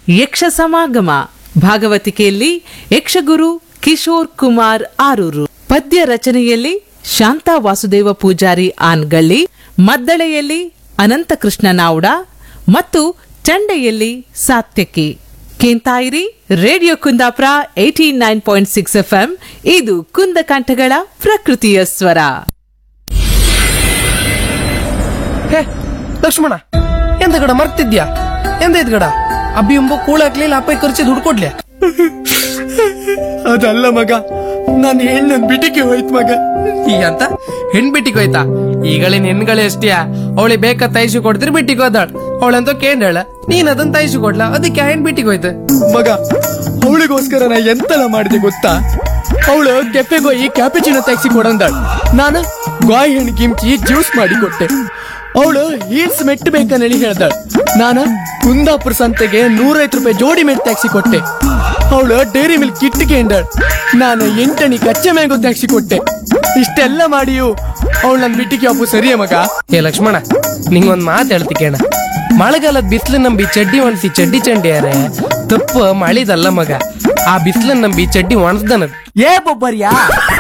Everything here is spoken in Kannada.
ಯಕ್ಷ ಸಮಾಗಮ ಭಾಗವತಿಕೆಯಲ್ಲಿ ಯಕ್ಷಗುರು ಕಿಶೋರ್ ಕುಮಾರ್ ಆರೂರು ಪದ್ಯ ರಚನೆಯಲ್ಲಿ ಶಾಂತಾ ವಾಸುದೇವ ಪೂಜಾರಿ ಆನ್ಗಳ್ಳಿ ಮದ್ದಳೆಯಲ್ಲಿ ಅನಂತಕೃಷ್ಣ ನಾವ್ಡ ಮತ್ತು ಚಂಡೆಯಲ್ಲಿ Satyaki Kenthayiri radio Kundapura eighty nine point six FM ಇದು ಕುಂದಕಂಠಗಳ ಪ್ರಕೃತಿಯ ಸ್ವರ ಹೇ ಲಕ್ಷ್ಮಣ ಎಂತ ಗಡ ಮರ್ತಿದ್ಯಾ ಎಂತ ಇದ್ ಗಡ ಅಬ್ಬಿ ಎಂಬ ಕೂಳಾಕ್ಲಿಲ್ಲ ಅಪ್ಪ ಖರ್ಚಿ ದುಡ್ಡು ಕೊಡ್ಲೆ ಅದಲ್ಲ ಮಗ ನಾನು ಹೆಣ್ಣನ್ ಬಿಟಿಗೆ ಹೋಯ್ತು ಮಗ ಈ ಅಂತ ಹೆಣ್ ಬಿಟ್ಟಿಗೆ ಹೋಯ್ತಾ ಈಗಳಿನ ಹೆಣ್ಗಳೇ ಎಷ್ಟಿಯಾ ಅವಳಿಗೆ ಬೇಕಾ ತೈಸು ಕೊಡ್ತಿರ್ ಬಿಟ್ಟಿಗೆ ಹೋದಾಳ್ ಅವಳಂತ ಕೇಂಡಳ ನೀನ್ ಅದನ್ನ ತೈಸು ಕೊಡ್ಲಾ ಅದಕ್ಕೆ ಹೆಣ್ ಬಿಟ್ಟಿಗೆ ಹೋಯ್ತು ಮಗ ಅವಳಿಗೋಸ್ಕರ ನಾ ಎಂತೆಲ್ಲ ಮಾಡಿದೆ ಗೊತ್ತಾ ಅವಳು ಕೆಫೆಗೆ ಹೋಗಿ ಕ್ಯಾಪಿಚಿನೋ ಟ್ಯಾಕ್ಸಿ ಕೊಡಂದಾಳ್ ನಾನು ಗಾಯಿ ಹಣ್ಣು ಕಿಮ್ಚಿ ಜ್ಯೂಸ್ ಮಾಡಿ ಕೊಟ್ಟೆ ಅವಳು ಹೀಲ್ಸ್ ಮೆಟ್ ಬೇಕಂದೇಳಿ ಹೇಳ್ದಾಳ್ ನಾನು ಕುಂದಾಪುರ ಸಂತೆಗೆ ನೂರೈವತ್ತು ರೂಪಾಯಿ ಜೋಡಿ ಮೆಟ್ ಟ್ಯಾಕ್ಸಿ ಕೊಟ್ಟೆ ಅವಳು ಡೈರಿ ಮಿಲ್ಕ್ ಕಿಟ್ಟಿಗೆ ಎಂದಾಳ್ ನಾನು ಎಂಟಣಿ ಕಚ್ಚೆ ಮ್ಯಾಂಗೋ ಟ್ಯಾಕ್ಸಿ ಕೊಟ್ಟೆ ಇಷ್ಟೆಲ್ಲ ಮಾಡಿಯು ಅವಳು ನನ್ ಬಿಟ್ಟಿಗೆ ಅಪ್ಪು ಸರಿಯೇ ಮಗ ಏ ಲಕ್ಷ್ಮಣ ನಿಂಗೊಂದ್ ಮಾತು ಹೇಳ್ತಿ ಕೇಣ ಮಳೆಗಾಲದ ಬಿಸಿಲು ನಂಬಿ ಚಡ್ಡಿ ಒಣಸಿ ಚಡ್ಡಿ ಚಂಡಿಯಾರೆ ತಪ್ಪು ಮಳಿದಲ್ಲ ಮಗ ಆ ಬಿಸಿಲನ್ನ ನಂಬಿ ಚಡ್ಡಿ ಒಣಸ್ದನದ್ ಏ ಬೊಬ್ಬರ್ಯಾ